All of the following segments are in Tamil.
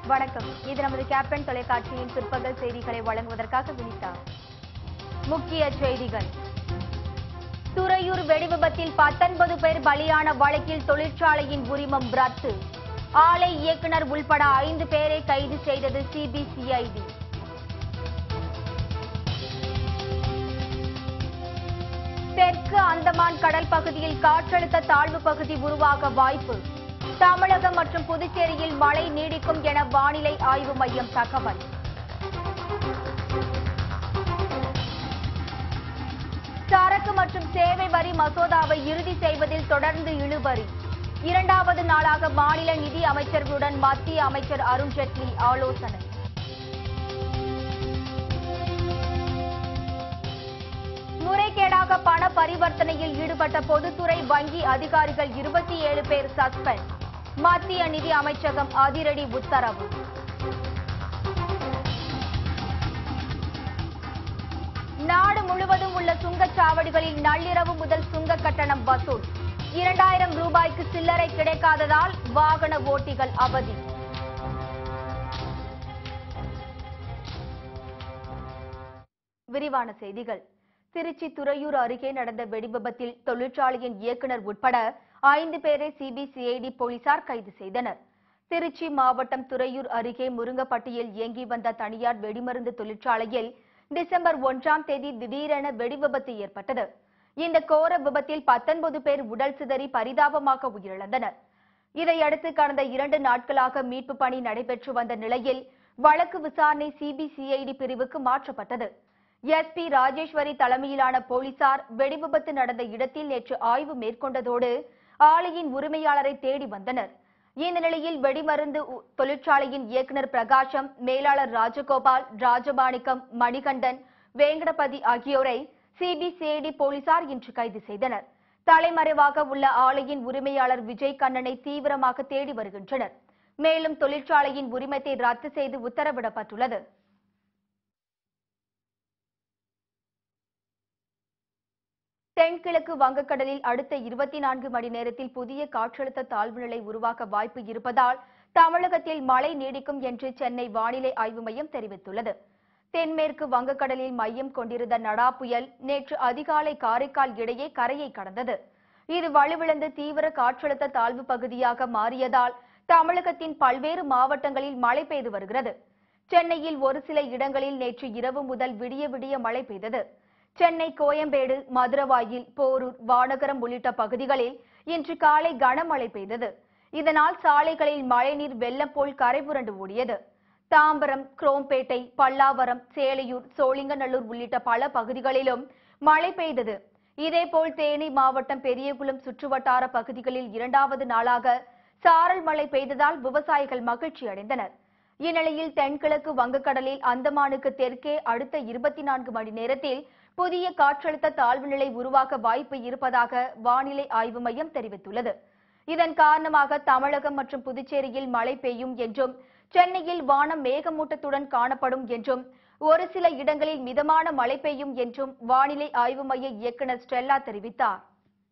வணக்கம் இது நமது கேப்டன் தொலைக்காட்சியின் பிற்பகல் செய்திகளை வழங்குவதற்காக வினிதா முக்கிய செய்திகள் துறையூர் வெடிவிபத்தில் பத்தொன்பது பேர் பலியான வழக்கில் தொழிற்சாலையின் உரிமம் ரத்து ஆலை இயக்குனர் உள்பட ஐந்து பேரை கைது செய்தது சிபிசிஐடி தெற்கு அந்தமான் கடல் பகுதியில் காற்றழுத்த தாழ்வு பகுதி உருவாக வாய்ப்பு தமிழகம் மற்றும் புதுச்சேரியில் மழை நீடிக்கும் என வானிலை ஆய்வு மையம் தகவல் சரக்கு மற்றும் சேவை வரி மசோதாவை இறுதி செய்வதில் தொடர்ந்து இழுபறி இரண்டாவது நாளாக மாநில நிதி அமைச்சர்களுடன் மத்திய அமைச்சர் அருண் ஜேட்லி ஆலோசனை முறைகேடாக பண பரிவர்த்தனையில் ஈடுபட்ட பொதுத்துறை வங்கி அதிகாரிகள் இருபத்தி ஏழு பேர் சஸ்பெண்ட் மத்திய நிதி அமைச்சகம் அதிரடி உத்தரவு நாடு முழுவதும் உள்ள சுங்கச்சாவடிகளில் நள்ளிரவு முதல் சுங்க கட்டணம் வசூல் இரண்டாயிரம் ரூபாய்க்கு சில்லறை கிடைக்காததால் வாகன ஓட்டிகள் அவதி விரிவான செய்திகள் திருச்சி துறையூர் அருகே நடந்த வெடிவிபத்தில் தொழிற்சாலையின் இயக்குனர் உட்பட ஐந்து பேரை சிபிசிஐடி போலீசார் கைது செய்தனர் திருச்சி மாவட்டம் துறையூர் அருகே முருங்கப்பட்டியில் இயங்கி வந்த தனியார் வெடிமருந்து தொழிற்சாலையில் டிசம்பர் ஒன்றாம் தேதி திடீரென வெடிவிபத்து ஏற்பட்டது இந்த கோர விபத்தில் பத்தொன்பது பேர் உடல் சிதறி பரிதாபமாக உயிரிழந்தனர் இதையடுத்து கடந்த இரண்டு நாட்களாக மீட்பு பணி நடைபெற்று வந்த நிலையில் வழக்கு விசாரணை சிபிசிஐடி பிரிவுக்கு மாற்றப்பட்டது எஸ்பி ராஜேஸ்வரி தலைமையிலான போலீசார் வெடிவிபத்து நடந்த இடத்தில் நேற்று ஆய்வு மேற்கொண்டதோடு ஆலையின் உரிமையாளரை தேடி வந்தனர் இந்த நிலையில் வெடிமருந்து உ- தொழிற்சாலையின் இயக்குனர் பிரகாசம் மேலாளர் ராஜகோபால் ராஜமாணிக்கம் மணிகண்டன் வேங்கடபதி ஆகியோரை சிபிசிஐடி போலீசார் இன்று கைது செய்தனர் தலைமறைவாக உள்ள ஆலையின் உரிமையாளர் விஜய் கண்ணனை தீவிரமாக தேடி வருகின்றனர் மேலும் தொழிற்சாலையின் உரிமத்தை ரத்து செய்து உத்தரவிடப்பட்டுள்ளது தென்கிழக்கு வங்கக்கடலில் அடுத்த இருபத்தி நான்கு மணி நேரத்தில் புதிய காற்றழுத்த தாழ்வு நிலை உருவாக வாய்ப்பு இருப்பதால் தமிழகத்தில் மழை நீடிக்கும் என்று சென்னை வானிலை ஆய்வு மையம் தெரிவித்துள்ளது தென்மேற்கு வங்கக்கடலில் மையம் கொண்டிருந்த நடா புயல் நேற்று அதிகாலை காரைக்கால் இடையே கரையை கடந்தது இது வலுவிழந்து தீவிர காற்றழுத்த தாழ்வு பகுதியாக மாறியதால் தமிழகத்தின் பல்வேறு மாவட்டங்களில் மழை பெய்து வருகிறது சென்னையில் ஒரு சில இடங்களில் நேற்று இரவு முதல் விடிய விடிய மழை பெய்தது சென்னை கோயம்பேடு மதுரவாயில் போரூர் வானகரம் உள்ளிட்ட பகுதிகளில் இன்று காலை கனமழை பெய்தது இதனால் சாலைகளில் மழைநீர் வெள்ளம் போல் கரை புரண்டு ஓடியது தாம்பரம் குரோம்பேட்டை பல்லாவரம் சேலையூர் சோழிங்கநல்லூர் உள்ளிட்ட பல பகுதிகளிலும் மழை பெய்தது இதேபோல் தேனி மாவட்டம் பெரியகுளம் சுற்றுவட்டார பகுதிகளில் இரண்டாவது நாளாக சாரல் மழை பெய்ததால் விவசாயிகள் மகிழ்ச்சி அடைந்தனர் இந்நிலையில் தென்கிழக்கு வங்கக்கடலில் அந்தமானுக்கு தெற்கே அடுத்த இருபத்தி நான்கு மணி நேரத்தில் புதிய காற்றழுத்த தாழ்வு நிலை உருவாக வாய்ப்பு இருப்பதாக வானிலை ஆய்வு மையம் தெரிவித்துள்ளது இதன் காரணமாக தமிழகம் மற்றும் புதுச்சேரியில் மழை பெய்யும் என்றும் சென்னையில் வானம் மேகமூட்டத்துடன் காணப்படும் என்றும் ஒரு சில இடங்களில் மிதமான மழை பெய்யும் என்றும் வானிலை ஆய்வு மைய இயக்குநர் ஸ்டெல்லா தெரிவித்தார்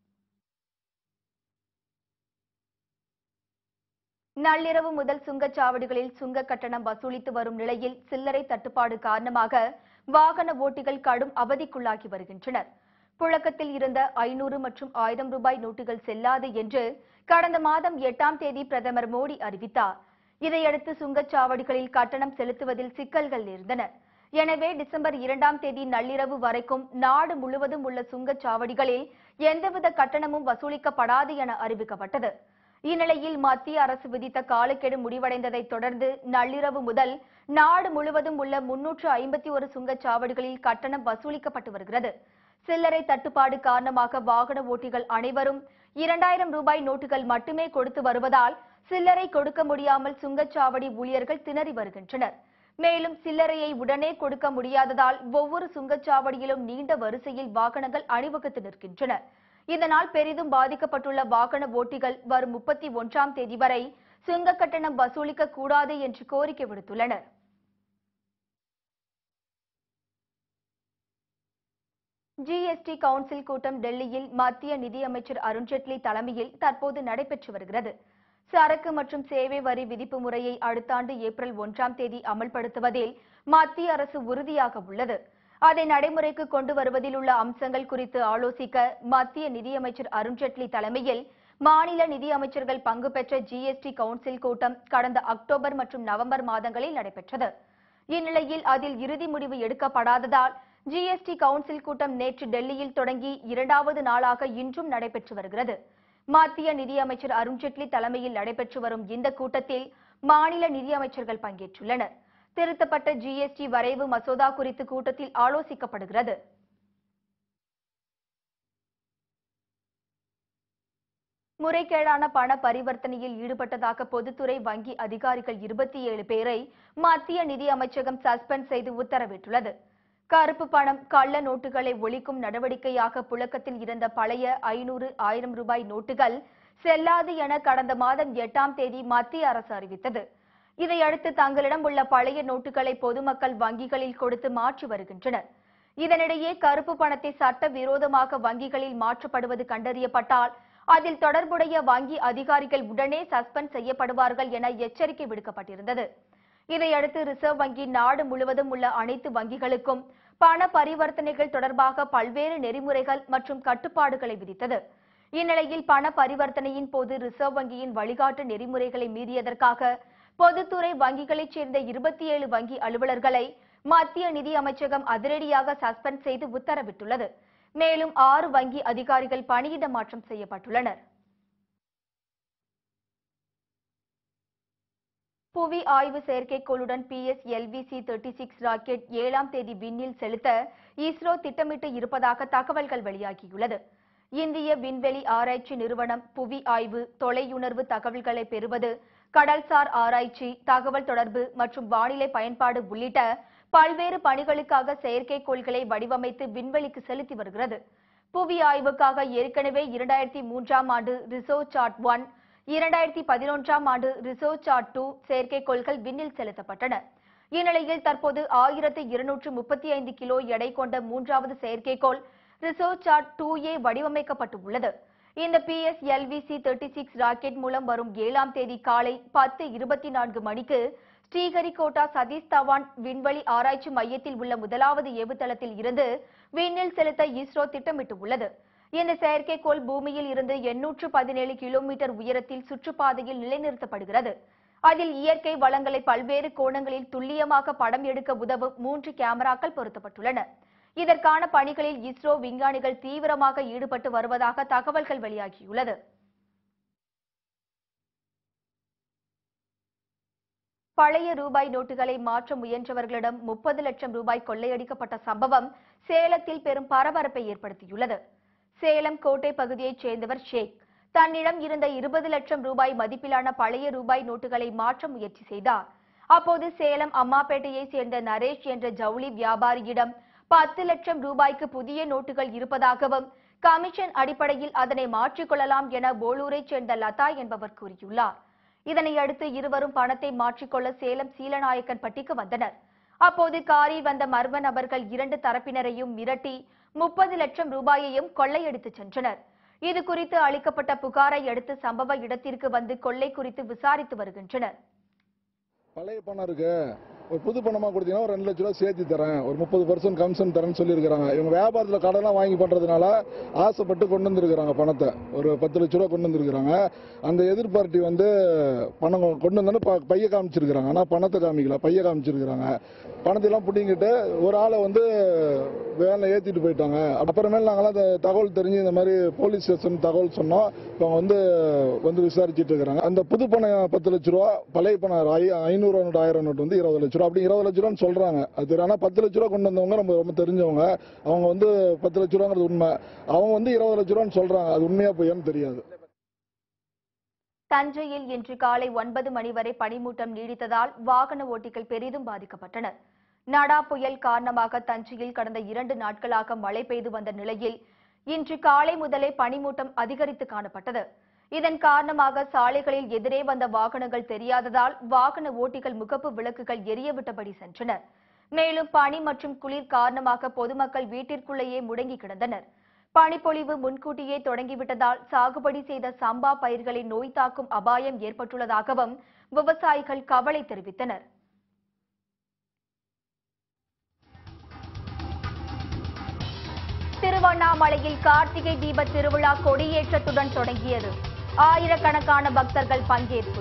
நள்ளிரவு முதல் சுங்கச்சாவடிகளில் சுங்க கட்டணம் வசூலித்து வரும் நிலையில் சில்லறை தட்டுப்பாடு காரணமாக வாகன ஓட்டிகள் கடும் அவதிக்குள்ளாகி வருகின்றனர் புழக்கத்தில் இருந்த ஐநூறு மற்றும் ஆயிரம் ரூபாய் நோட்டுகள் செல்லாது என்று கடந்த மாதம் எட்டாம் தேதி பிரதமர் மோடி அறிவித்தார் இதையடுத்து சுங்கச்சாவடிகளில் கட்டணம் செலுத்துவதில் சிக்கல்கள் இருந்தன எனவே டிசம்பர் இரண்டாம் தேதி நள்ளிரவு வரைக்கும் நாடு முழுவதும் உள்ள சுங்கச்சாவடிகளில் எந்தவித கட்டணமும் வசூலிக்கப்படாது என அறிவிக்கப்பட்டது இந்நிலையில் மத்திய அரசு விதித்த காலக்கெடு முடிவடைந்ததை தொடர்ந்து நள்ளிரவு முதல் நாடு முழுவதும் உள்ள முன்னூற்று ஐம்பத்தி ஒரு சுங்கச்சாவடிகளில் கட்டணம் வசூலிக்கப்பட்டு வருகிறது சில்லறை தட்டுப்பாடு காரணமாக வாகன ஓட்டிகள் அனைவரும் இரண்டாயிரம் ரூபாய் நோட்டுகள் மட்டுமே கொடுத்து வருவதால் சில்லறை கொடுக்க முடியாமல் சுங்கச்சாவடி ஊழியர்கள் திணறி வருகின்றனர் மேலும் சில்லறையை உடனே கொடுக்க முடியாததால் ஒவ்வொரு சுங்கச்சாவடியிலும் நீண்ட வரிசையில் வாகனங்கள் அணிவகுத்து நிற்கின்றன இதனால் பெரிதும் பாதிக்கப்பட்டுள்ள வாகன ஓட்டிகள் வரும் முப்பத்தி ஒன்றாம் தேதி வரை சுங்க கட்டணம் வசூலிக்க கூடாது என்று கோரிக்கை விடுத்துள்ளனர் ஜிஎஸ்டி கவுன்சில் கூட்டம் டெல்லியில் மத்திய நிதியமைச்சர் அருண்ஜேட்லி தலைமையில் தற்போது நடைபெற்று வருகிறது சரக்கு மற்றும் சேவை வரி விதிப்பு முறையை அடுத்த ஆண்டு ஏப்ரல் ஒன்றாம் தேதி அமல்படுத்துவதில் மத்திய அரசு உறுதியாக உள்ளது அதை நடைமுறைக்கு கொண்டு வருவதில் உள்ள அம்சங்கள் குறித்து ஆலோசிக்க மத்திய நிதியமைச்சர் அருண்ஜேட்லி தலைமையில் மாநில நிதியமைச்சர்கள் பங்கு பெற்ற ஜிஎஸ்டி கவுன்சில் கூட்டம் கடந்த அக்டோபர் மற்றும் நவம்பர் மாதங்களில் நடைபெற்றது இந்நிலையில் அதில் இறுதி முடிவு எடுக்கப்படாததால் ஜிஎஸ்டி கவுன்சில் கூட்டம் நேற்று டெல்லியில் தொடங்கி இரண்டாவது நாளாக இன்றும் நடைபெற்று வருகிறது மத்திய நிதியமைச்சர் அருண்ஜேட்லி தலைமையில் நடைபெற்று வரும் இந்த கூட்டத்தில் மாநில நிதியமைச்சர்கள் பங்கேற்றுள்ளனர் திருத்தப்பட்ட ஜிஎஸ்டி வரைவு மசோதா குறித்து கூட்டத்தில் ஆலோசிக்கப்படுகிறது முறைகேடான பண பரிவர்த்தனையில் ஈடுபட்டதாக பொதுத்துறை வங்கி அதிகாரிகள் இருபத்தி ஏழு பேரை மத்திய நிதி அமைச்சகம் சஸ்பெண்ட் செய்து உத்தரவிட்டுள்ளது கருப்பு பணம் கள்ள நோட்டுகளை ஒழிக்கும் நடவடிக்கையாக புழக்கத்தில் இருந்த பழைய ஐநூறு ஆயிரம் ரூபாய் நோட்டுகள் செல்லாது என கடந்த மாதம் எட்டாம் தேதி மத்திய அரசு அறிவித்தது இதையடுத்து தங்களிடம் உள்ள பழைய நோட்டுகளை பொதுமக்கள் வங்கிகளில் கொடுத்து மாற்றி வருகின்றனர் இதனிடையே கருப்பு பணத்தை சட்ட விரோதமாக வங்கிகளில் மாற்றப்படுவது கண்டறியப்பட்டால் அதில் தொடர்புடைய வங்கி அதிகாரிகள் உடனே சஸ்பெண்ட் செய்யப்படுவார்கள் என எச்சரிக்கை விடுக்கப்பட்டிருந்தது இதையடுத்து ரிசர்வ் வங்கி நாடு முழுவதும் உள்ள அனைத்து வங்கிகளுக்கும் பண பரிவர்த்தனைகள் தொடர்பாக பல்வேறு நெறிமுறைகள் மற்றும் கட்டுப்பாடுகளை விதித்தது இந்நிலையில் பண பரிவர்த்தனையின் போது ரிசர்வ் வங்கியின் வழிகாட்டு நெறிமுறைகளை மீறியதற்காக பொதுத்துறை வங்கிகளைச் சேர்ந்த இருபத்தி ஏழு வங்கி அலுவலர்களை மத்திய நிதி அமைச்சகம் அதிரடியாக சஸ்பெண்ட் செய்து உத்தரவிட்டுள்ளது மேலும் ஆறு வங்கி அதிகாரிகள் பணியிட மாற்றம் செய்யப்பட்டுள்ளனர் புவி ஆய்வு செயற்கைக்கோளுடன் பிஎஸ்எல்விசி தேர்ட்டி சிக்ஸ் ராக்கெட் ஏழாம் தேதி விண்ணில் செலுத்த இஸ்ரோ திட்டமிட்டு இருப்பதாக தகவல்கள் வெளியாகியுள்ளது இந்திய விண்வெளி ஆராய்ச்சி நிறுவனம் புவி ஆய்வு தொலையுணர்வு தகவல்களை பெறுவது கடல்சார் ஆராய்ச்சி தகவல் தொடர்பு மற்றும் வானிலை பயன்பாடு உள்ளிட்ட பல்வேறு பணிகளுக்காக செயற்கைக்கோள்களை வடிவமைத்து விண்வெளிக்கு செலுத்தி வருகிறது புவி ஆய்வுக்காக ஏற்கனவே இரண்டாயிரத்தி மூன்றாம் ஆண்டு ரிசோ சாட் ஒன் இரண்டாயிரத்தி பதினொன்றாம் ஆண்டு ரிசோ சாட் டூ செயற்கைக்கோள்கள் விண்ணில் செலுத்தப்பட்டன இந்நிலையில் தற்போது ஆயிரத்து இருநூற்று முப்பத்தி ஐந்து கிலோ எடை கொண்ட மூன்றாவது செயற்கைக்கோள் ரிசோ சாட் டூ ஏ வடிவமைக்கப்பட்டு உள்ளது இந்த பிஎஸ்எல்விசி தேர்ட்டி சிக்ஸ் ராக்கெட் மூலம் வரும் ஏழாம் தேதி காலை பத்து இருபத்தி நான்கு மணிக்கு ஸ்ரீஹரிகோட்டா சதீஷ் தவான் விண்வெளி ஆராய்ச்சி மையத்தில் உள்ள முதலாவது ஏவுதளத்தில் இருந்து விண்ணில் செலுத்த இஸ்ரோ திட்டமிட்டுள்ளது இந்த செயற்கைக்கோள் பூமியில் இருந்து எண்ணூற்று பதினேழு கிலோமீட்டர் உயரத்தில் சுற்றுப்பாதையில் நிலைநிறுத்தப்படுகிறது அதில் இயற்கை வளங்களை பல்வேறு கோணங்களில் துல்லியமாக படம் எடுக்க உதவும் மூன்று கேமராக்கள் பொருத்தப்பட்டுள்ளன இதற்கான பணிகளில் இஸ்ரோ விஞ்ஞானிகள் தீவிரமாக ஈடுபட்டு வருவதாக தகவல்கள் வெளியாகியுள்ளது பழைய ரூபாய் நோட்டுகளை மாற்ற முயன்றவர்களிடம் முப்பது லட்சம் ரூபாய் கொள்ளையடிக்கப்பட்ட சம்பவம் சேலத்தில் பெரும் பரபரப்பை ஏற்படுத்தியுள்ளது சேலம் கோட்டை பகுதியைச் சேர்ந்தவர் ஷேக் தன்னிடம் இருந்த இருபது லட்சம் ரூபாய் மதிப்பிலான பழைய ரூபாய் நோட்டுகளை மாற்ற முயற்சி செய்தார் அப்போது சேலம் அம்மாப்பேட்டையைச் சேர்ந்த நரேஷ் என்ற ஜவுளி வியாபாரியிடம் பத்து லட்சம் ரூபாய்க்கு புதிய நோட்டுகள் இருப்பதாகவும் கமிஷன் அடிப்படையில் அதனை மாற்றிக்கொள்ளலாம் என போலூரைச் சேர்ந்த லதா என்பவர் கூறியுள்ளார் இதனை அடுத்து இருவரும் பணத்தை மாற்றிக்கொள்ள சேலம் சீலநாயக்கன் பட்டிக்கு வந்தனர் அப்போது காரில் வந்த மர்ம நபர்கள் இரண்டு தரப்பினரையும் மிரட்டி முப்பது லட்சம் ரூபாயையும் கொள்ளையடித்துச் சென்றனர் இது குறித்து அளிக்கப்பட்ட புகாரை அடுத்து சம்பவ இடத்திற்கு வந்து கொள்ளை குறித்து விசாரித்து வருகின்றனர் பழைய பணம் இருக்கு ஒரு புது பணமா கொடுத்தீங்கன்னா ஒரு ரெண்டு லட்ச ரூபா சேர்த்து தரேன் ஒரு முப்பது பர்சன்ட் கமிஷன் தரேன்னு சொல்லியிருக்காங்க இவங்க வியாபாரத்தில் கடன்லாம் வாங்கி பண்றதுனால ஆசைப்பட்டு கொண்டு வந்திருக்கிறாங்க பணத்தை ஒரு பத்து லட்ச ரூபா கொண்டு வந்திருக்கிறாங்க அந்த எதிர் பார்ட்டி வந்து பணம் கொண்டு வந்தோன்னு ப- பைய காமிச்சிருக்கிறாங்க ஆனால் பணத்தை காமிக்கல பைய காமிச்சிருக்கிறாங்க பணத்தையெல்லாம் பிடிங்கிட்டு ஒரு ஆளை வந்து வேனில் ஏற்றிட்டு போயிட்டாங்க அப்புறமேல் நாங்களாம் அந்த தகவல் தெரிஞ்சு இந்த மாதிரி போலீஸ் ஸ்டேஷன் தகவல் சொன்னோம் இப்போ அவங்க வந்து வந்து விசாரிச்சுட்டு இருக்கிறாங்க அந்த புது பணம் பத்து லட்ச ரூபா பழைய பணம் ஐ- ஐநூறு நோட்டு ஆயிரம் நோட்டு வந்து இருபது லட்ச ரூபா அப்படி இருபது லட்ச ரூபான்னு சொல்றாங்க அது ஆனால் பத்து லட்ச ரூபா கொண்டு வந்தவங்க நம்ம ரொம்ப தெரிஞ்சவங்க அவங்க வந்து பத்து லட்ச ரூபாங்கிறது உண்மை அவங்க வந்து இருபது லட்ச ரூபான்னு சொல்றாங்க அது உண்மையா பொய்யான்னு தெரியாது தஞ்சையில் இன்று காலை ஒன்பது மணி வரை பனிமூட்டம் நீடித்ததால் வாகன ஓட்டிகள் பெரிதும் பாதிக்கப்பட்டனர் நடா புயல் காரணமாக தஞ்சையில் கடந்த இரண்டு நாட்களாக மழை பெய்து வந்த நிலையில் இன்று காலை முதலே பனிமூட்டம் அதிகரித்து காணப்பட்டது இதன் காரணமாக சாலைகளில் எதிரே வந்த வாகனங்கள் தெரியாததால் வாகன ஓட்டிகள் முகப்பு விளக்குகள் எரியவிட்டபடி சென்றனர் மேலும் பனி மற்றும் குளிர் காரணமாக பொதுமக்கள் வீட்டிற்குள்ளேயே முடங்கி கிடந்தனர் பனிப்பொழிவு முன்கூட்டியே தொடங்கிவிட்டதால் சாகுபடி செய்த சம்பா பயிர்களை நோய் தாக்கும் அபாயம் ஏற்பட்டுள்ளதாகவும் விவசாயிகள் கவலை தெரிவித்தனர் திருவண்ணாமலையில் கார்த்திகை தீப திருவிழா கொடியேற்றத்துடன் தொடங்கியது ஆயிரக்கணக்கான பக்தர்கள் பங்கேற்பு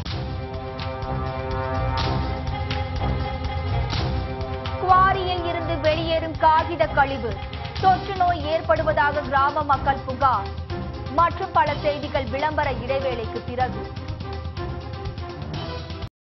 குவாரியில் இருந்து வெளியேறும் காகித கழிவு தொற்று நோய் ஏற்படுவதாக கிராம மக்கள் புகார் மற்றும் பல செய்திகள் விளம்பர இடைவேளைக்கு பிறகு